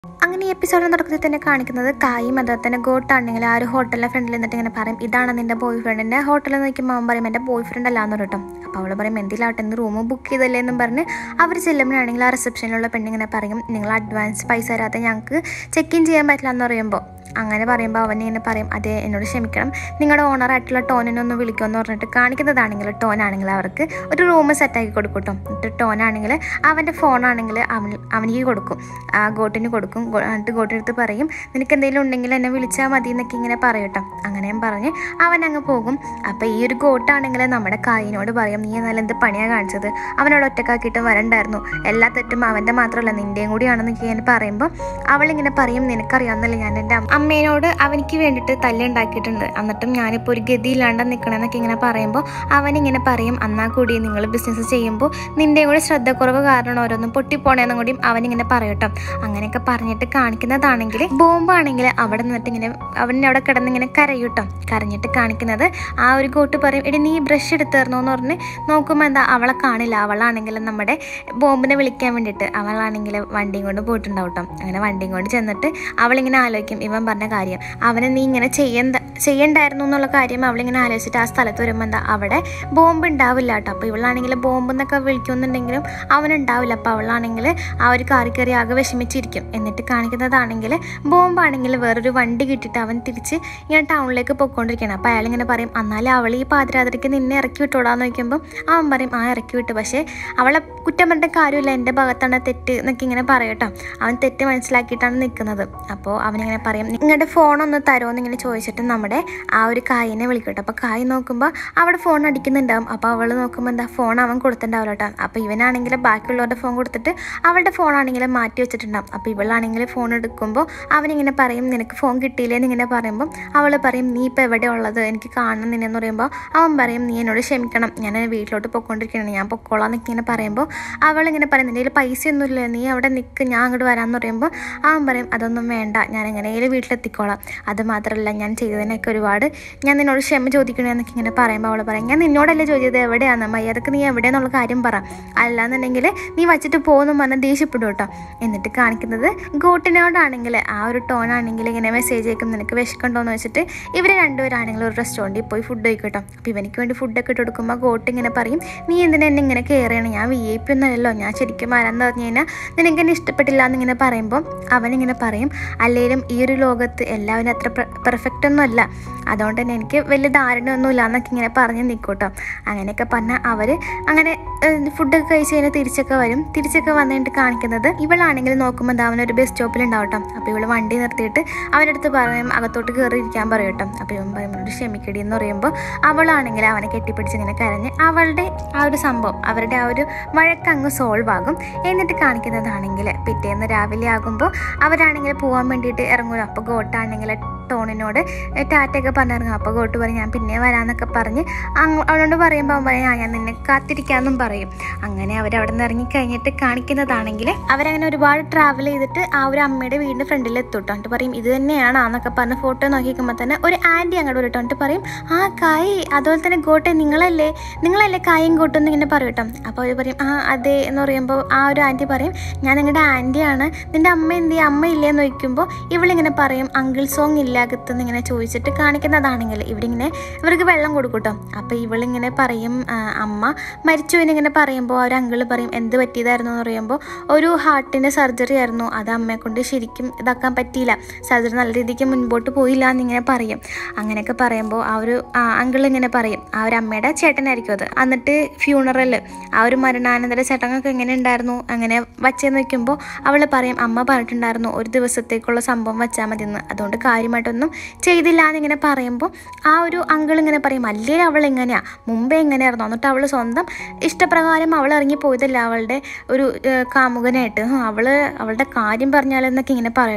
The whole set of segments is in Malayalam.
അങ്ങനെ ഈ എപ്പിസോഡിന് തുടക്കത്തിൽ തന്നെ കാണിക്കുന്നത് കായും അതുപോലെ തന്നെ ഗോട്ടാണെങ്കിൽ ആ ഒരു ഹോട്ടലിലെ ഫ്രണ്ടിൽ നിന്നിട്ട് ഇങ്ങനെ പറയും ഇതാണ് നിന്റെ ബോയ് ഫ്രണ്ടിൻ്റെ ഹോട്ടലിൽ നോക്കുമ്പോൾ അവൻ പറയും എൻ്റെ ബോയ് ഫ്രണ്ട് അല്ലാന്ന് കേട്ടോ അപ്പോൾ അവൾ പറയും എന്തിലാട്ടെ ഇന്ന് റൂം ബുക്ക് ചെയ്തല്ലേ എന്നും പറഞ്ഞ് അവർ ചെല്ലുമ്പോഴാണെങ്കിൽ ആ റിസപ്ഷനിലുള്ള പെണ്ണിങ്ങനെ പറയും നിങ്ങൾ അഡ്വാൻസ് പൈസ തരാതെ ഞങ്ങൾക്ക് ചെക്ക് ഇൻ ചെയ്യാൻ പറ്റില്ല എന്ന് പറയുമ്പോൾ അങ്ങനെ പറയുമ്പോൾ അവൻ ഇങ്ങനെ പറയും അതെ എന്നോട് ക്ഷമിക്കണം നിങ്ങളുടെ ഓണറായിട്ടുള്ള ടോനിനെ ഒന്ന് വിളിക്കുമെന്ന് പറഞ്ഞിട്ട് കാണിക്കുന്നതാണെങ്കിൽ ടോനാണെങ്കിൽ അവർക്ക് ഒരു റൂം സെറ്റാക്കി കൊടുക്കും കേട്ടോ എന്നിട്ട് ടോനാണെങ്കിൽ അവൻ്റെ ഫോണാണെങ്കിൽ അവൻ അവനിക്ക് കൊടുക്കും ആ ഗോട്ടിന് കൊടുക്കും ഗോ- എന്നിട്ട് ഗോട്ടിനടുത്ത് പറയും നിനക്ക് എന്തെങ്കിലും ഉണ്ടെങ്കിൽ എന്നെ വിളിച്ചാൽ മതി എന്നൊക്കെ ഇങ്ങനെ പറയും കേട്ടോ അങ്ങനെയും പറഞ്ഞ് അവൻ അങ്ങ് പോകും അപ്പോൾ ഈ ഒരു ഗോട്ടാണെങ്കിൽ നമ്മുടെ കായിനോട് പറയും നീ എന്നാലും എന്ത് പണിയാണ് കാണിച്ചത് അവനോട് ഒറ്റക്കാക്കിയിട്ട് വരണ്ടായിരുന്നു എല്ലാ തെറ്റും അവൻ്റെ മാത്രമല്ല നിൻ്റെയും കൂടിയാണെന്നൊക്കെ ഇങ്ങനെ പറയുമ്പോൾ അവളിങ്ങനെ പറയും നിനക്കറിയാമെന്നല്ലേ ഞാൻ എൻ്റെ അമ്മേനോട് അവനിക്ക് വേണ്ടിയിട്ട് തല്ലുണ്ടാക്കിയിട്ടുണ്ട് എന്നിട്ടും ഞാനിപ്പോൾ ഒരു ഗതിയില്ലാണ്ട് നിൽക്കണമെന്നൊക്കെ ഇങ്ങനെ പറയുമ്പോൾ അവനിങ്ങനെ പറയും എന്നാൽ കൂടി നിങ്ങൾ ബിസിനസ് ചെയ്യുമ്പോൾ നിൻ്റെയും കൂടി ശ്രദ്ധക്കുറവ് കാരണം ഓരോന്നും പൊട്ടിപ്പോണേന്നും കൂടിയും അവനിങ്ങനെ പറയട്ടോ അങ്ങനെയൊക്കെ പറഞ്ഞിട്ട് കാണിക്കുന്നതാണെങ്കിൽ ബോംബാണെങ്കിൽ അവിടെ നിന്നിട്ട് ഇങ്ങനെ അവൻ അവിടെ കിടന്ന് ഇങ്ങനെ കരയൂട്ടോ കരഞ്ഞിട്ട് കാണിക്കുന്നത് ആ ഒരു കോട്ട് പറയും എടി നീ ബ്രഷ് എടുത്തിരുന്നോ എന്ന് പറഞ്ഞ് നോക്കുമ്പോൾ എന്താ അവളെ കാണില്ല അവളാണെങ്കിൽ നമ്മുടെ ബോംബിനെ വിളിക്കാൻ വേണ്ടിയിട്ട് അവളാണെങ്കിൽ വണ്ടിയും കൊണ്ട് പോയിട്ടുണ്ടാവും കേട്ടോ അങ്ങനെ വണ്ടിയും കൊണ്ട് ചെന്നിട്ട് അവളിങ്ങനെ ആലോചിക്കും ഇവൻ പറഞ്ഞ കാര്യം അവനെ നീ ഇങ്ങനെ ചെയ്യണ്ട ചെയ്യണ്ടായിരുന്നു എന്നുള്ള കാര്യം അവളിങ്ങനെ ആലോചിച്ചിട്ട് ആ സ്ഥലത്ത് വരുമ്പോൾ എന്താ അവിടെ ബോംബ് ഉണ്ടാവില്ല കേട്ടോ അപ്പോൾ ഇവളാണെങ്കിൽ ബോംബ് എന്നൊക്കെ വിളിക്കുന്നുണ്ടെങ്കിലും അവനുണ്ടാവില്ല അപ്പോൾ അവളാണെങ്കിൽ ആ ഒരു കാറി കയറി ആകെ വിഷമിച്ചിരിക്കും എന്നിട്ട് കാണിക്കുന്നതാണെങ്കിൽ ബോംബാണെങ്കിൽ വേറൊരു വണ്ടി കിട്ടിയിട്ട് അവൻ തിരിച്ച് ഇങ്ങനെ ടൗണിലേക്ക് പോയിക്കൊണ്ടിരിക്കുകയാണ് അപ്പോൾ അയാളിങ്ങനെ പറയും എന്നാലും അവൾ ഈ പാതിരാത്രിക്ക് നിന്നെ ഇറക്കി വിട്ടോടാന്ന് നോക്കുമ്പോൾ അവൻ പറയും ആ ഇറക്കി വിട്ടു പക്ഷേ അവളെ കുറ്റം പറഞ്ഞ കാര്യമില്ല എൻ്റെ ഭാഗത്താണ് തെറ്റ് എന്നൊക്കെ ഇങ്ങനെ പറയട്ടോ അവൻ തെറ്റ് മനസ്സിലാക്കിയിട്ടാണ് നിൽക്കുന്നത് അപ്പോൾ അവനിങ്ങനെ പറയും നിങ്ങളുടെ ഫോണൊന്ന് തരുമോ എന്നിങ്ങനെ ചോദിച്ചിട്ട് നമ്മുടെ ആ ഒരു കായിനെ വിളിക്കട്ടെ അപ്പോൾ കായ് നോക്കുമ്പോൾ അവിടെ ഫോൺ അടിക്കുന്നുണ്ടാവും അപ്പോൾ അവൾ നോക്കുമ്പോൾ എന്താ ഫോൺ അവൻ കൊടുത്തിട്ടുണ്ടാവില്ല കേട്ടോ അപ്പോൾ ഇവനാണെങ്കിൽ ബാക്കിയുള്ളവരുടെ ഫോൺ കൊടുത്തിട്ട് അവളുടെ ഫോണാണെങ്കിൽ മാറ്റി വെച്ചിട്ടുണ്ടാവും അപ്പോൾ ഇവളാണെങ്കിൽ ഫോൺ എടുക്കുമ്പോൾ അവനിങ്ങനെ പറയും നിനക്ക് ഫോൺ കിട്ടിയില്ലേ എന്നിങ്ങനെ പറയുമ്പോൾ അവൾ പറയും നീ ഇപ്പോൾ എവിടെ ഉള്ളത് എനിക്ക് കാണണം നിന്നെന്ന് പറയുമ്പോൾ അവൻ പറയും നീ എന്നോട് ക്ഷമിക്കണം ഞാൻ വീട്ടിലോട്ട് പൊയ്ക്കൊണ്ടിരിക്കുകയാണ് ഞാൻ പൊക്കോളാം എന്നൊക്കെ ഇങ്ങനെ പറയുമ്പോൾ അവളിങ്ങനെ പറയും നിൻ്റെ കയ്യിൽ പൈസ ഒന്നുമില്ല നീ അവിടെ നിൽക്ക് ഞാൻ അങ്ങോട്ട് വരാമെന്ന് പറയുമ്പോൾ അവൻ പറയും അതൊന്നും വേണ്ട ഞാൻ എങ്ങനെയെങ്കിലും വീട്ടിലെത്തിക്കോളാം അത് മാത്രമല്ല ഞാൻ ചെയ്തതിനൊക്കെ ഒരുപാട് ഞാൻ നിന്നോട് ക്ഷമ ചോദിക്കണമെന്നൊക്കെ ഇങ്ങനെ പറയുമ്പോൾ അവൾ പറയും ഞാൻ നിന്നോടല്ലേ ചോദിച്ചത് എവിടെയാണ് മര്യാദക്ക് നീ എവിടെയെന്നുള്ള കാര്യം പറ അല്ലാന്നുണ്ടെങ്കിൽ നീ വച്ചിട്ട് പോകുന്നു പറഞ്ഞ് ദേഷ്യപ്പെടും കേട്ടോ എന്നിട്ട് കാണിക്കുന്നത് ഗോട്ടിനോടാണെങ്കിൽ ആ ഒരു ടോണാണെങ്കിൽ ഇങ്ങനെ മെസ്സേജ് അയക്കും നിനക്ക് വിശക്കുണ്ടോയെന്ന് വെച്ചിട്ട് ഇവർ രണ്ടുപേരാണെങ്കിൽ ഒരു റെസ്റ്റോറൻറ്റിൽ പോയി ഫുഡ് കഴിക്കട്ടോ അപ്പോൾ ഇവനിക്ക് വേണ്ടി ഫുഡൊക്കെ ഇട്ട് കൊടുക്കുമ്പോൾ ഗോട്ട് ഇങ്ങനെ പറയും നീ എന്തിനാ എന്നെ ഇങ്ങനെ കെയർ ചെയ്യണം ഞാൻ വി ഐ പി ഒന്നുമല്ലല്ലോ ഞാൻ ശരിക്കും ആരാന്ന് പറഞ്ഞു കഴിഞ്ഞാൽ നിനക്ക് എന്നെ ഇഷ്ടപ്പെട്ടില്ല എന്നിങ്ങനെ പറയുമ്പോൾ അവനിങ്ങനെ പറയും അല്ലെങ്കിലും ഈ ഒരു ലോകത്ത് എല്ലാവരും അത്ര പെർഫെക്റ്റ് ഒന്നുമല്ല അതുകൊണ്ട് തന്നെ എനിക്ക് വലിയ ധാരണയൊന്നുമില്ല എന്നൊക്കെ ഇങ്ങനെ പറഞ്ഞ് നിൽക്കൂട്ടോ അങ്ങനെയൊക്കെ പറഞ്ഞാൽ അവർ അങ്ങനെ ഫുഡൊക്കെ കഴിച്ച് കഴിഞ്ഞാൽ തിരിച്ചൊക്കെ വരും തിരിച്ചൊക്കെ വന്നിട്ട് കാണിക്കുന്നത് ഇവളാണെങ്കിൽ നോക്കുമ്പോൾ എന്താ അവനൊരു ബസ് സ്റ്റോപ്പിൽ ഉണ്ടാവും കേട്ടോ അപ്പോൾ ഇവൾ വണ്ടി നിർത്തിയിട്ട് അവൻ്റെ അടുത്ത് പറയും അകത്തോട്ട് കയറി ഇരിക്കാൻ പറയും കേട്ടോ അപ്പോൾ ഇവൻ പറയും "എന്നോട് ക്ഷമിക്കടി എന്ന് പറയുമ്പോൾ അവളാണെങ്കിൽ അവനെ കെട്ടിപ്പിടിച്ച് ഇങ്ങനെ കരഞ്ഞ് അവളുടെ ആ ഒരു സംഭവം അവരുടെ ആ ഒരു വഴക്കങ്ങ് സോൾവ് ആകും എന്നിട്ട് കാണിക്കുന്നതാണെങ്കിൽ പിറ്റേന്ന് രാവിലെ ആകുമ്പോൾ അവരാണെങ്കിൽ പോകാൻ വേണ്ടിയിട്ട് ഇറങ്ങുമല്ലോ അപ്പോൾ ഗോട്ടാണെങ്കിൽ ടോണിനോട് ടാറ്റയൊക്കെ പറഞ്ഞിറങ്ങും അപ്പോൾ ഗോട്ട് പറയും ഞാൻ പിന്നെ വരാമെന്നൊക്കെ പറഞ്ഞ് അങ്ങ് അവളോട് പറയുമ്പോൾ അവൻ പറയും ആ ഞാൻ നിന്നെ കാത്തിരിക്കാമെന്നും പറയും അങ്ങനെ അവരവിടെ നിന്ന് ഇറങ്ങി കഴിഞ്ഞിട്ട് കാണിക്കുന്നതാണെങ്കിൽ അവരങ്ങനെ ഒരുപാട് ട്രാവൽ ചെയ്തിട്ട് ആ ഒരു അമ്മയുടെ വീടിൻ്റെ ഫ്രണ്ടിൽ എത്തും കേട്ടോ എന്നിട്ട് പറയും ഇത് തന്നെയാണെന്നൊക്കെ പറഞ്ഞ് ഫോട്ടോ നോക്കിക്കുമ്പോൾ തന്നെ ഒരു ആൻറ്റി അങ്ങോട്ട് വരും കേട്ടോ എന്നിട്ട് പറയും ആ കായ് അതുപോലെ തന്നെ ഗോട്ടെ നിങ്ങളല്ലേ നിങ്ങളല്ലേ കായും ഗോട്ടും എന്ന് ഇങ്ങനെ പറയും കേട്ടോ അപ്പോൾ അവർ പറയും ആ അതെ എന്ന് പറയുമ്പോൾ ആ ഒരു ആൻറ്റി പറയും ഞാൻ നിങ്ങളുടെ ആൻറ്റിയാണ് നിൻ്റെ അമ്മ എന്ത് ചെയ്യും അമ്മ ഇല്ലേ എന്ന് ചോദിക്കുമ്പോൾ ഇവളിങ്ങനെ പറയും അങ്കിൾ സോങ് ഇല്ല അകത്തെന്ന് ഇങ്ങനെ ചോദിച്ചിട്ട് കാണിക്കുന്നതാണെങ്കിൽ ഇവരിങ്ങനെ ഇവർക്ക് വെള്ളം കൊടുക്കും കേട്ടോ അപ്പോൾ ഇവളിങ്ങനെ പറയും ആ, അമ്മ മരിച്ചു എന്നിങ്ങനെ പറയുമ്പോൾ ആ ഒരു അങ്കിൾ പറയും എന്ത് പറ്റിയതായിരുന്നു എന്ന് പറയുമ്പോൾ ഒരു ഹാർട്ടിൻ്റെ സർജറി ആയിരുന്നു അത് അമ്മയെ കൊണ്ട് ശരിക്കും ഇതാക്കാൻ പറ്റിയില്ല സർജറി നല്ല രീതിക്ക് മുൻപോട്ട് പോയില്ല എന്നിങ്ങനെ പറയും അങ്ങനെയൊക്കെ പറയുമ്പോൾ ആ ഒരു അങ്കിൾ ഇങ്ങനെ പറയും ആ ഒരു അമ്മയുടെ ചേട്ടനായിരിക്കും അത് എന്നിട്ട് ഫ്യൂണറൽ ആ ഒരു മരണാനന്തര ചടങ്ങൊക്കെ എങ്ങനെ ഉണ്ടായിരുന്നു അങ്ങനെ വച്ചെന്ന് വെക്കുമ്പോൾ അവൾ പറയും അമ്മ പറഞ്ഞിട്ടുണ്ടായിരുന്നു ഒരു ദിവസത്തേക്കുള്ള സംഭവം വെച്ചാൽ മതി എന്ന് അതുകൊണ്ട് കാര്യമായിട്ടൊന്നും ചെയ്തില്ല എന്നിങ്ങനെ പറയുമ്പോൾ ആ ഒരു അങ്കിൾ ഇങ്ങനെ പറയും അല്ലേ അവൾ എങ്ങനെയാ മുമ്പേ എങ്ങനെയായിരുന്നു എന്നിട്ട് അവൾ സ്വന്തം ഇഷ്ടപ്രകാരം അവൾ ഇറങ്ങി പോയതല്ല അവളുടെ ഒരു ഏഹ്, കാമുകനായിട്ട് ഹും, അവള് അവളുടെ കാര്യം പറഞ്ഞാലെന്നൊക്കെ ഇങ്ങനെ പറയട്ടോ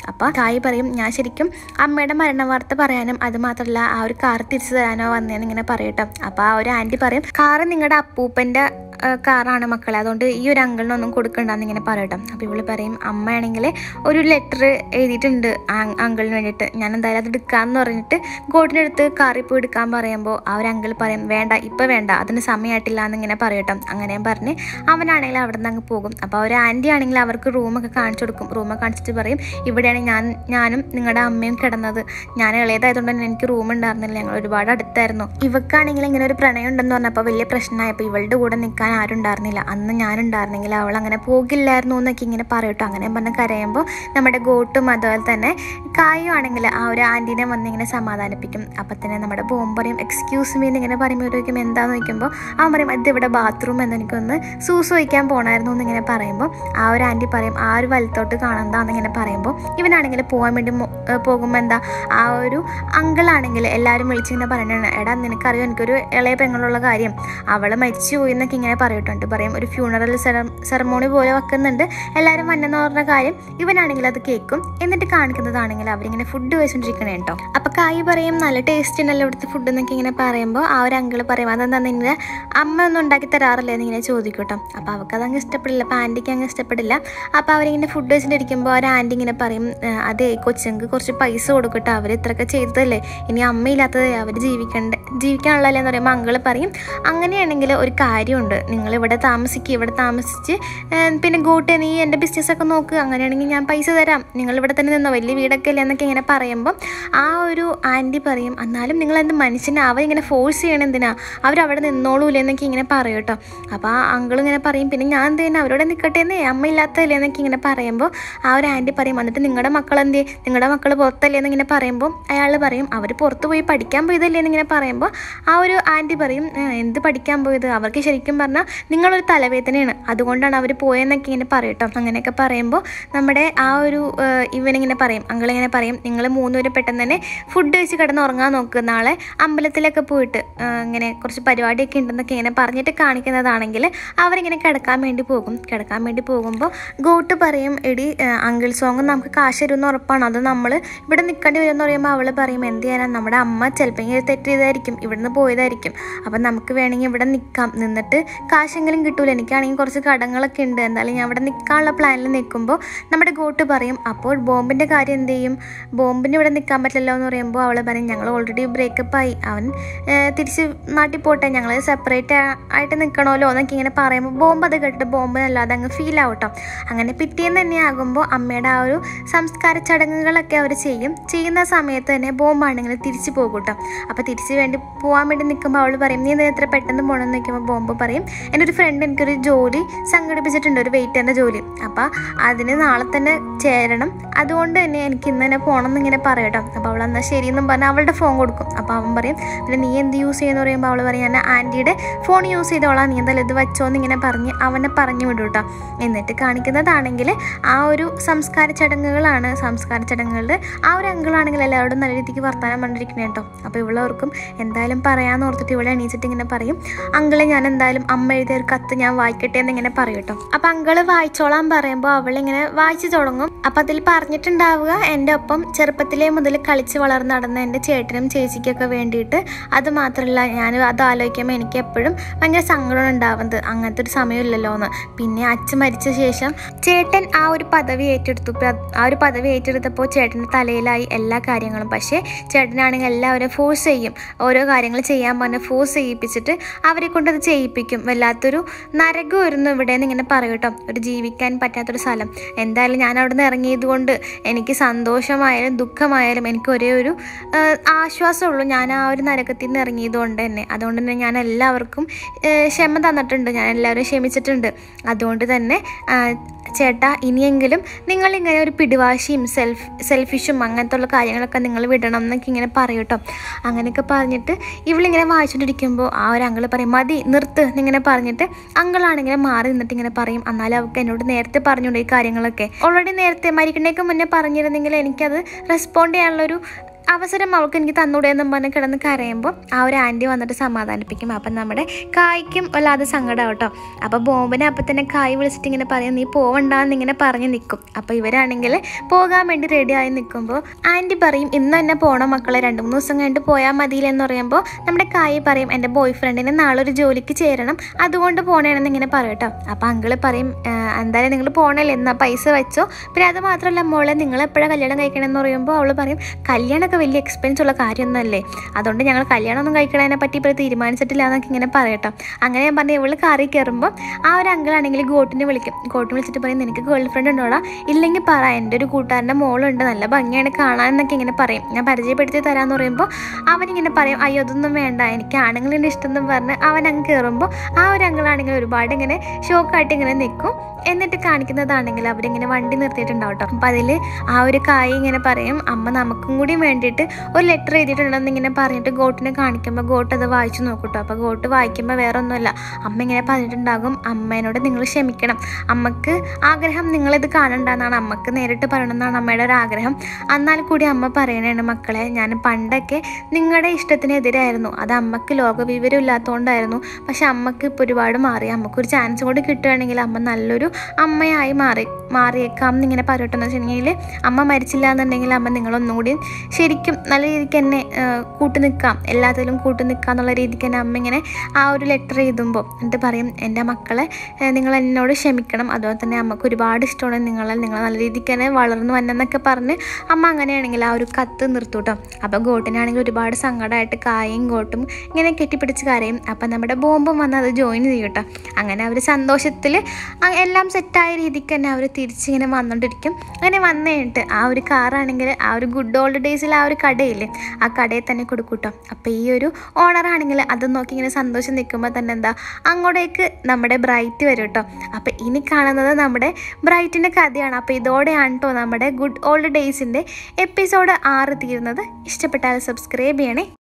അപ്പോൾ കായ് പറയും ഞാൻ ശരിക്കും അമ്മയുടെ മരണ വാർത്ത പറയാനും അത് മാത്രമല്ല ആ ഒരു കാർ തിരിച്ചു തരാനോ വന്നേന്ന് ഇങ്ങനെ പറയട്ടോ അപ്പോൾ ആ ഒരു ആൻറ്റി പറയും കാറ് നിങ്ങളുടെ അപ്പൂപ്പൻ്റെ കാറാണ് മക്കളെ അതുകൊണ്ട് ഈ ഒരു അങ്കിളിനൊന്നും കൊടുക്കണ്ടെന്ന് ഇങ്ങനെ പറയട്ടോ അപ്പോൾ ഇവള് പറയും അമ്മയാണെങ്കിൽ ഒരു ലെറ്റർ എഴുതിയിട്ടുണ്ട് ആ- അങ്കിളിന് വേണ്ടിയിട്ട് ഞാൻ എന്തായാലും അത് എടുക്കാമെന്ന് പറഞ്ഞിട്ട് ഗോഡിനടുത്ത് കാറിൽ പോയി എടുക്കാൻ പറയുമ്പോൾ ആ ഒരു അങ്കിൾ പറയും വേണ്ട ഇപ്പം വേണ്ട അതിന് സമയമായിട്ടില്ല എന്നിങ്ങനെ പറയട്ടോ അങ്ങനെ പറഞ്ഞ് അവനാണെങ്കിൽ അവിടെ നിന്ന് അങ്ങ് പോകും അപ്പോൾ ആ ഒരു ആൻറ്റി ആണെങ്കിൽ അവർക്ക് റൂമൊക്കെ കാണിച്ചു കൊടുക്കും റൂമൊക്കെ കാണിച്ചിട്ട് പറയും ഇവിടെയാണ് ഞാൻ ഞാനും നിങ്ങളുടെ അമ്മയും കിടന്നത് ഞാൻ ഇളയതായതുകൊണ്ട് തന്നെ എനിക്ക് റൂം ഉണ്ടായിരുന്നില്ല ഞങ്ങൾ ഒരുപാട് അടുത്തായിരുന്നു ഇവക്കാണെങ്കിൽ ഇങ്ങനെ ഒരു പ്രണയം ഉണ്ടെന്ന് പറഞ്ഞപ്പോൾ വലിയ പ്രശ്നമായപ്പോൾ ഇവളുടെ കൂടെ നിൽക്കാൻ ആരും ഉണ്ടായിരുന്നില്ല അന്ന് ഞാനുണ്ടായിരുന്നെങ്കിൽ അവൾ അങ്ങനെ പോകില്ലായിരുന്നു എന്നൊക്കെ ഇങ്ങനെ പറയട്ടോ അങ്ങനെ പറഞ്ഞ് കരയുമ്പോൾ നമ്മുടെ ഗോട്ടും അതുപോലെ തന്നെ കായും ആണെങ്കിൽ ആ ഒരു ആൻറ്റീനെ വന്ന് ഇങ്ങനെ സമാധാനിപ്പിക്കും അപ്പം തന്നെ നമ്മുടെ ബോം പറയും എക്സ്ക്യൂസ് മീ എന്നിങ്ങനെ പറയുമ്പോഴേക്കും എന്താന്ന് ചോദിക്കുമ്പോൾ അവൻ പറയും ഇത് ഇവിടെ ബാത്റൂം എന്ന് എനിക്കൊന്ന് സൂസ് വയ്ക്കാൻ പോകണമായിരുന്നു എന്നിങ്ങനെ പറയുമ്പോൾ ആ ഒരു ആൻറ്റി പറയും ആ ഒരു വലത്തോട്ട് കാണണ്ടാന്നിങ്ങനെ പറയുമ്പോൾ ഇവനാണെങ്കിൽ പോകാൻ വേണ്ടി മോ- ഏഹ് പോകുമ്പോൾ എന്താ ആ ഒരു അങ്കിളാണെങ്കിൽ എല്ലാവരും വിളിച്ചിങ്ങനെ പറയണതാണ് എടാ നിനക്കറിയോ എനിക്കൊരു ഇളയ പെങ്ങളുള്ള കാര്യം അവൾ മരിച്ചു പോയി എന്നൊക്കെ ഇങ്ങനെ പറയിട്ടുണ്ട് പറയും ഒരു ഫ്യൂണറൽ സെറമോണി പോലെ വെക്കുന്നുണ്ട് എല്ലാവരും വന്നെന്ന് പറഞ്ഞ കാര്യം ഇവനാണെങ്കിൽ അത് കേൾക്കും എന്നിട്ട് കാണിക്കുന്നതാണെങ്കിൽ അവരിങ്ങനെ ഫുഡ് വെച്ചോണ്ടിരിക്കണേ കേട്ടോ അപ്പൊ കായ് പറയും നല്ല ടേസ്റ്റ് ഉണ്ടല്ലോ ഇവിടുത്തെ ഫുഡ് എന്നൊക്കെ ഇങ്ങനെ പറയുമ്പോൾ ആ ഒരു അങ്കിള് പറയും അതെന്താ നിന്റെ അമ്മ ഒന്നും ഉണ്ടാക്കി തരാറില്ലേ എന്നിങ്ങനെ ചോദിക്കും കേട്ടോ അപ്പോൾ അവൾക്ക് അതങ്ങ് ഇഷ്ടപ്പെടില്ല അപ്പോൾ ആൻറ്റിക്ക് അങ്ങ് ഇഷ്ടപ്പെടില്ല അപ്പോൾ അവരിങ്ങനെ ഫുഡ് വെച്ചിട്ടിരിക്കുമ്പോൾ ഒരു ആൻറ്റി ഇങ്ങനെ പറയും "ഏ, അതെ കൊച്ചുങ്ങൾക്ക് കുറച്ച് പൈസ കൊടുക്കട്ടെ അവർ ഇത്രയൊക്കെ ചെയ്തതല്ലേ ഇനി അമ്മയില്ലാത്തത് അവർ ജീവിക്കണ്ട ജീവിക്കാനുള്ളതല്ലേ എന്ന് പറയുമ്പോൾ അങ്കിള് പറയും അങ്ങനെയാണെങ്കിൽ ഒരു കാര്യമുണ്ട് നിങ്ങൾ ഇവിടെ താമസിക്കുക ഇവിടെ താമസിച്ച് ഏ, പിന്നെ ഗോട്ടെ നീ എൻ്റെ ബിസിനസ്സൊക്കെ നോക്ക് അങ്ങനെയാണെങ്കിൽ ഞാൻ പൈസ തരാം നിങ്ങൾ ഇവിടെ തന്നെ നിന്നോ വലിയ വീടൊക്കെ അല്ലേ എന്നൊക്കെ ഇങ്ങനെ പറയുമ്പോൾ ആ ഒരു ആൻറ്റി പറയും എന്നാലും നിങ്ങൾ എന്ത് മനുഷ്യനെ അവരിങ്ങനെ ഫോഴ്സ് ചെയ്യണം എന്തിനാ അവരവിടെ നിന്നോളൂലേ എന്നൊക്കെ ഇങ്ങനെ പറയും കേട്ടോ അപ്പോൾ ആ അങ്കിൾ ഇങ്ങനെ പറയും പിന്നെ ഞാൻ എന്ത് ചെയ്യുന്നത് അവരോട് നിൽക്കട്ടെ എന്നേ അമ്മ ഇല്ലാത്തതല്ലേ എന്നൊക്കെ ഇങ്ങനെ പറയുമ്പോൾ ആ ഒരു ആൻറ്റി പറയും എന്നിട്ട് നിങ്ങളുടെ മക്കൾ എന്തേ നിങ്ങളുടെ മക്കൾ പുറത്തല്ലേ എന്നിങ്ങനെ പറയുമ്പോൾ അയാൾ പറയും അവർ പുറത്ത് പോയി പഠിക്കാൻ പോയതല്ലേ എന്നിങ്ങനെ പറയുമ്പോൾ ആ ഒരു ആൻറ്റി പറയും "ഏ, എന്ത് പഠിക്കാൻ പോയത് അവർക്ക് ശരിക്കും പറഞ്ഞാൽ നിങ്ങളൊരു തലവേദനയാണ് അതുകൊണ്ടാണ് അവർ പോയെന്നൊക്കെ ഇങ്ങനെ പറയട്ടോ അങ്ങനെയൊക്കെ പറയുമ്പോൾ നമ്മുടെ ആ ഒരു ഏഹ്, ഇവനിങ്ങനെ പറയും അങ്കിളിങ്ങനെ പറയും നിങ്ങൾ മൂന്നുപേരും പെട്ടെന്ന് തന്നെ ഫുഡ് കഴിച്ച് കിടന്ന് ഉറങ്ങാൻ നോക്കുക നാളെ അമ്പലത്തിലൊക്കെ പോയിട്ട് ഏഹ്, ഇങ്ങനെ കുറച്ച് പരിപാടിയൊക്കെ ഉണ്ടെന്നൊക്കെ ഇങ്ങനെ പറഞ്ഞിട്ട് കാണിക്കുന്നതാണെങ്കിൽ അവരിങ്ങനെ കിടക്കാൻ വേണ്ടി പോകും കിടക്കാൻ വേണ്ടി പോകുമ്പോൾ ഗോട്ട് പറയും എടി ഏഹ്, അങ്കിൾ സോങ് നമുക്ക് കാശ് തരുമെന്ന് ഉറപ്പാണ് അത് നമ്മൾ ഇവിടെ നിൽക്കേണ്ടി വരുമെന്ന് പറയുമ്പോൾ അവൾ പറയും എന്ത് ചെയ്യാനാ നമ്മുടെ അമ്മ ചിലപ്പോൾ ഇങ്ങനെ തെറ്റ് ചെയ്തായിരിക്കും ഇവിടുന്ന് പോയതായിരിക്കും അപ്പം നമുക്ക് വേണമെങ്കിൽ ഇവിടെ നിൽക്കാം നിന്നിട്ട് കാശെങ്കിലും കിട്ടൂല എനിക്കാണെങ്കിൽ കുറച്ച് കടങ്ങളൊക്കെ ഉണ്ട് എന്തായാലും ഞാൻ ഇവിടെ നിൽക്കാനുള്ള പ്ലാനിൽ നിൽക്കുമ്പോൾ നമ്മുടെ ഗോട്ട് പറയും അപ്പോൾ ബോംബിൻ്റെ കാര്യം എന്ത് ചെയ്യും ബോംബിന് ഇവിടെ നിൽക്കാൻ പറ്റില്ലല്ലോ എന്ന് പറയുമ്പോൾ അവൾ പറയും ഞങ്ങൾ ഓൾറെഡി ബ്രേക്കപ്പ് ആയി അവൻ ഏഹ്, തിരിച്ച് നാട്ടിൽ പോട്ടെ ഞങ്ങൾ സെപ്പറേറ്റ് ആയിട്ട് നിൽക്കണമല്ലോ എന്നൊക്കെ ഇങ്ങനെ പറയുമ്പോൾ ബോംബ് അത് കേട്ടിട്ട് ബോംബിനല്ലാതെ അങ്ങ് ഫീൽ ആവട്ടോ അങ്ങനെ പിറ്റേന്ന് തന്നെ ആകുമ്പോൾ അമ്മയുടെ ആ ഒരു സംസ്കാര ചടങ്ങുകളൊക്കെ അവർ ചെയ്യും ചെയ്യുന്ന സമയത്ത് തന്നെ ബോംബാണെങ്കിൽ തിരിച്ചു പോകും കേട്ടോ അപ്പോൾ തിരിച്ച് വേണ്ടി പോകാൻ വേണ്ടി നിൽക്കുമ്പോൾ അവൾ പറയും നീ എന്താ എത്ര പെട്ടെന്ന് പോകണമെന്ന് നിൽക്കുമ്പോൾ ബോംബ് പറയും എൻ്റെ ഒരു ഫ്രണ്ട് എനിക്കൊരു ജോലി സംഘടിപ്പിച്ചിട്ടുണ്ട് ഒരു വെയിറ്ററിൻ്റെ ജോലി അപ്പോൾ അതിന് നാളെ തന്നെ ചേരണം അതുകൊണ്ട് തന്നെ എനിക്ക് ഇന്ന് തന്നെ പോകണം എന്നിങ്ങനെ പറയട്ടോ അപ്പോൾ അവൾ എന്നാൽ ശരിയെന്നും പറഞ്ഞാൽ അവളുടെ ഫോൺ കൊടുക്കും അപ്പോൾ അവൻ പറയും പിന്നെ നീ എന്ത് യൂസ് ചെയ്യുന്നു പറയുമ്പോൾ അവൾ പറയും ഞാൻ ആൻറ്റിയുടെ ഫോൺ യൂസ് ചെയ്തോളാം നീ എന്തായാലും ഇത് വെച്ചോ എന്നിങ്ങനെ പറഞ്ഞ് അവനെ പറഞ്ഞു വിടും കേട്ടോ എന്നിട്ട് കാണിക്കുന്നതാണെങ്കിൽ ആ ഒരു സംസ്കാര ചടങ്ങുകളാണ് സംസ്കാര ചടങ്ങുകളിൽ ആ ഒരു അങ്കിളാണെങ്കിൽ എല്ലാവരോടും നല്ല രീതിക്ക് വർത്തമാനം പറഞ്ഞിരിക്കണേ കേട്ടോ അപ്പോൾ ഇവളവർക്കും എന്തായാലും പറയാമെന്ന് ഓർത്തിട്ട് ഇവളെ എണീച്ചിട്ട് ഇങ്ങനെ പറയും അങ്കിളെ ഞാൻ എന്തായാലും അമ്മ എഴുതിയ ഒരു കത്ത് ഞാൻ വായിക്കട്ടെ എന്നിങ്ങനെ പറയും കേട്ടോ അപ്പോൾ അങ്കിള് വായിച്ചോളാൻ പറയുമ്പോൾ അവളിങ്ങനെ വായിച്ചു തുടങ്ങും അപ്പം അതിൽ പറഞ്ഞിട്ടുണ്ടാവുക എൻ്റെ ഒപ്പം ചെറുപ്പത്തിലേ മുതൽ കളിച്ച് വളർന്ന് നടന്ന എൻ്റെ ചേട്ടനും ചേച്ചിക്കൊക്കെ വേണ്ടിയിട്ട് അത് മാത്രമല്ല ഞാൻ അത് ആലോചിക്കുമ്പോൾ എനിക്ക് എപ്പോഴും ഭയങ്കര സങ്കടം ഉണ്ടാവുന്നത് അങ്ങനത്തെ ഒരു സമയമില്ലല്ലോ എന്ന് പിന്നെ അച്ഛൻ മരിച്ച ശേഷം ചേട്ടൻ ആ ഒരു പദവി ഏറ്റെടുത്തു ഇപ്പൊ അത് ആ ഒരു പദവി ഏറ്റെടുത്തപ്പോൾ ചേട്ടൻ്റെ തലയിലായി എല്ലാ കാര്യങ്ങളും പക്ഷേ ചേട്ടനാണെങ്കിൽ എല്ലാവരും ഫോഴ്സ് ചെയ്യും ഓരോ കാര്യങ്ങൾ ചെയ്യാൻ പറഞ്ഞ് ഫോഴ്സ് ചെയ്യിപ്പിച്ചിട്ട് അവരെ കൊണ്ട് അത് ചെയ്യിപ്പിക്കും വല്ലാത്തൊരു നരകമായിരുന്നു ഇവിടെ എന്ന് ഇങ്ങനെ പറയും കേട്ടോ ഒരു ജീവിക്കാൻ പറ്റാത്തൊരു സ്ഥലം എന്തായാലും ഞാൻ അവിടെ നിന്ന് ഇറങ്ങിയത് കൊണ്ട് എനിക്ക് സന്തോഷമായാലും ദുഃഖമായാലും എനിക്ക് ഒരേ ഒരു ആ, ആശ്വാസമുള്ളൂ ഞാൻ ആ ഒരു നരകത്തിൽ നിന്ന് ഇറങ്ങിയത് കൊണ്ട് തന്നെ അതുകൊണ്ട് തന്നെ ഞാൻ എല്ലാവർക്കും ഏ, ക്ഷമ തന്നിട്ടുണ്ട് ഞാൻ എല്ലാവരും ക്ഷമിച്ചിട്ടുണ്ട് അതുകൊണ്ട് തന്നെ ആ, ചേട്ടാ ഇനിയെങ്കിലും നിങ്ങളിങ്ങനെ ഒരു പിടിവാശിയും സെൽഫ് സെൽഫിഷും അങ്ങനത്തെ ഉള്ള കാര്യങ്ങളൊക്കെ നിങ്ങൾ വിടണം എന്നൊക്കെ ഇങ്ങനെ പറയും കേട്ടോ അങ്ങനെയൊക്കെ പറഞ്ഞിട്ട് ഇവളിങ്ങനെ വായിച്ചുകൊണ്ടിരിക്കുമ്പോൾ ആ ഒരു അങ്കിള് പറയും മതി നിർത്ത് എന്നിങ്ങനെ പറഞ്ഞിട്ട് അങ്കിളാണെങ്കിൽ മാറി നിന്നിട്ട് ഇങ്ങനെ പറയും എന്നാലും അവൾക്ക് എന്നോട് നേരത്തെ പറഞ്ഞുകൊണ്ട് ഈ കാര്യങ്ങളൊക്കെ ഓൾറെഡി നേരത്തെ മരിക്കണേക്ക് മുന്നേ പറഞ്ഞിരുന്നെങ്കിൽ എനിക്കത് റെസ്പോണ്ട് ചെയ്യാനുള്ളൊരു അവസരം അവൾക്ക് എനിക്ക് തന്നൂടെ എന്നും പറഞ്ഞ് കിടന്ന് കരയുമ്പോൾ ആ ഒരു ആൻറ്റി വന്നിട്ട് സമാധാനിപ്പിക്കും അപ്പം നമ്മുടെ കായ്ക്കും വല്ലാതെ സങ്കടം കേട്ടോ അപ്പോൾ ബോംബിനെ അപ്പം തന്നെ കായ് വിളിച്ചിട്ട് ഇങ്ങനെ പറയും നീ പോവണ്ടാന്ന് ഇങ്ങനെ പറഞ്ഞ് നിൽക്കും അപ്പോൾ ഇവരാണെങ്കിൽ പോകാൻ വേണ്ടി റെഡിയായി നിൽക്കുമ്പോൾ ആൻറ്റി പറയും ഇന്ന് തന്നെ പോകണം മക്കളെ രണ്ട് മൂന്ന് ദിവസം കഴിഞ്ഞിട്ട് പോയാൽ മതിയില്ലെന്ന് പറയുമ്പോൾ നമ്മുടെ കായ് പറയും എൻ്റെ ബോയ് ഫ്രണ്ടിന് നാളെ ഒരു ജോലിക്ക് ചേരണം അതുകൊണ്ട് പോകണമെന്ന് ഇങ്ങനെ പറയും കേട്ടോ അപ്പോൾ അങ്കിള് പറയും "ആ, എന്തായാലും നിങ്ങൾ പോകണല്ലേ എന്നാ പൈസ വെച്ചോ പിന്നെ അത് മാത്രമല്ല മോളെ നിങ്ങൾ എപ്പോഴാണ് കല്യാണം കഴിക്കണമെന്ന് പറയുമ്പോൾ അവൾ പറയും കല്യാണമൊക്കെ വലിയ എക്സ്പെൻസ് ഉള്ള കാര്യമൊന്നുമല്ലേ അതുകൊണ്ട് ഞങ്ങൾ കല്യാണമൊന്നും കഴിക്കണതിനെ പറ്റി ഇപ്പോൾ തീരുമാനിച്ചിട്ടില്ല എന്നൊക്കെ ഇങ്ങനെ പറയട്ടോ അങ്ങനെ ഞാൻ പറഞ്ഞു ഇവള് കാറി കയറുമ്പോൾ ആ ഒരു അങ്കിളാണെങ്കിൽ ഗോട്ടിനെ വിളിക്കും ഗോട്ടിനെ വിളിച്ചിട്ട് പറയും നിനക്ക് ഗേൾ ഫ്രണ്ട് ഉണ്ടോടാ ഇല്ലെങ്കിൽ പറ എൻ്റെ ഒരു കൂട്ടുകാരൻ്റെ മോളുണ്ട് നല്ല ഭംഗിയാണ് കാണാൻ എന്നൊക്കെ ഇങ്ങനെ പറയും ഞാൻ പരിചയപ്പെടുത്തി തരാമെന്ന് പറയുമ്പോൾ അവനിങ്ങനെ പറയും അയ്യോ അതൊന്നും വേണ്ട എനിക്ക് ആണുങ്ങളുടെ ഇഷ്ടം എന്ന് പറഞ്ഞ് അവൻ അങ്ങ് കയറുമ്പോൾ ആ ഒരു അങ്കിളാണെങ്കിൽ ഒരുപാട് ഇങ്ങനെ ഷോക്കായിട്ട് ഇങ്ങനെ നിൽക്കും എന്നിട്ട് കാണിക്കുന്നതാണെങ്കിൽ അവരിങ്ങനെ വണ്ടി നിർത്തിയിട്ടുണ്ടാവും കേട്ടോ അപ്പം അതിൽ ആ ഒരു കായ് ഇങ്ങനെ പറയും അമ്മ നമുക്കും കൂടി വേണ്ടിയിട്ട് ഒരു ലെറ്റർ എഴുതിയിട്ടുണ്ടെന്ന് ഇങ്ങനെ പറഞ്ഞിട്ട് ഗോട്ടിനെ കാണിക്കുമ്പോൾ ഗോട്ട് അത് വായിച്ചു നോക്കൂട്ടോ അപ്പോൾ ഗോട്ട് വായിക്കുമ്പോൾ വേറെ ഒന്നുമല്ല അമ്മ ഇങ്ങനെ പറഞ്ഞിട്ടുണ്ടാകും അമ്മേനോട് നിങ്ങൾ ക്ഷമിക്കണം അമ്മക്ക് ആഗ്രഹം നിങ്ങളിത് കാണണ്ടെന്നാണ് അമ്മക്ക് നേരിട്ട് പറയണമെന്നാണ് അമ്മയുടെ ഒരു ആഗ്രഹം എന്നാൽ കൂടി അമ്മ പറയണേണ് മക്കളെ ഞാൻ പണ്ടൊക്കെ നിങ്ങളുടെ ഇഷ്ടത്തിനെതിരായിരുന്നു അത് അമ്മക്ക് ലോകവിവരം ഇല്ലാത്തതുകൊണ്ടായിരുന്നു പക്ഷെ അമ്മക്ക് ഇപ്പോൾ ഒരുപാട് മാറി അമ്മക്കൊരു ചാൻസ് കൂടി കിട്ടുകയാണെങ്കിൽ അമ്മ നല്ലൊരു അമ്മയായി മാറി മാറിയേക്കാം എന്നിങ്ങനെ പറയട്ടെന്ന് വെച്ചിട്ടുണ്ടെങ്കിൽ അമ്മ മരിച്ചില്ല എന്നുണ്ടെങ്കിൽ അമ്മ നിങ്ങളൊന്നുകൂടി ശരിക്കും നല്ല രീതിക്ക് തന്നെ കൂട്ടു നിൽക്കാം എല്ലാത്തിലും കൂട്ടു നിൽക്കാം എന്നുള്ള രീതിക്ക് തന്നെ അമ്മ ഇങ്ങനെ ആ ഒരു ലെറ്റർ എഴുതുമ്പോൾ എന്നിട്ട് പറയും എൻ്റെ മക്കളെ ഏഹ് നിങ്ങൾ എന്നോട് ക്ഷമിക്കണം അതുപോലെ തന്നെ അമ്മക്ക് ഒരുപാട് ഇഷ്ടമാണ് നിങ്ങളെ നിങ്ങൾ നല്ല രീതിക്ക് തന്നെ വളർന്നു വന്നെന്നൊക്കെ പറഞ്ഞ് അമ്മ അങ്ങനെയാണെങ്കിൽ ആ ഒരു കത്ത് നിർത്തൂട്ടോ അപ്പോൾ ഗോട്ടിനാണെങ്കിൽ ഒരുപാട് സങ്കടമായിട്ട് കായും ഗോട്ടും ഇങ്ങനെ കെട്ടിപ്പിടിച്ച് കരയും അപ്പം നമ്മുടെ ബോംബും വന്ന് അത് ജോയിൻ ചെയ്യും കേട്ടോ അങ്ങനെ അവർ സന്തോഷത്തിൽ എല്ലാം സെറ്റായ രീതിക്ക് തന്നെ അവർ തിരിച്ചിങ്ങനെ വന്നുകൊണ്ടിരിക്കും അങ്ങനെ വന്നു കഴിഞ്ഞിട്ട് ആ ഒരു കാറാണെങ്കിൽ ആ ഒരു ഗുഡ് ഓൾഡ് ഡേയ്സിൽ ആ ഒരു കടയില്ലേ ആ കടയിൽ തന്നെ കൊടുക്കൂട്ടോ അപ്പോൾ ഈ ഒരു ഓണറാണെങ്കിൽ അത് നോക്കി ഇങ്ങനെ സന്തോഷം നിൽക്കുമ്പോൾ തന്നെ എന്താ അങ്ങോട്ടേക്ക് നമ്മുടെ ബ്രൈറ്റ് വരും കേട്ടോ അപ്പോൾ ഇനി കാണുന്നത് നമ്മുടെ ബ്രൈറ്റിൻ്റെ കഥയാണ് അപ്പോൾ ഇതോടെയാണ് കേട്ടോ നമ്മുടെ ഗുഡ് ഓൾഡ് ഡേയ്സിൻ്റെ എപ്പിസോഡ് ആറ് തീരുന്നത് ഇഷ്ടപ്പെട്ടാൽ സബ്സ്ക്രൈബ് ചെയ്യണേ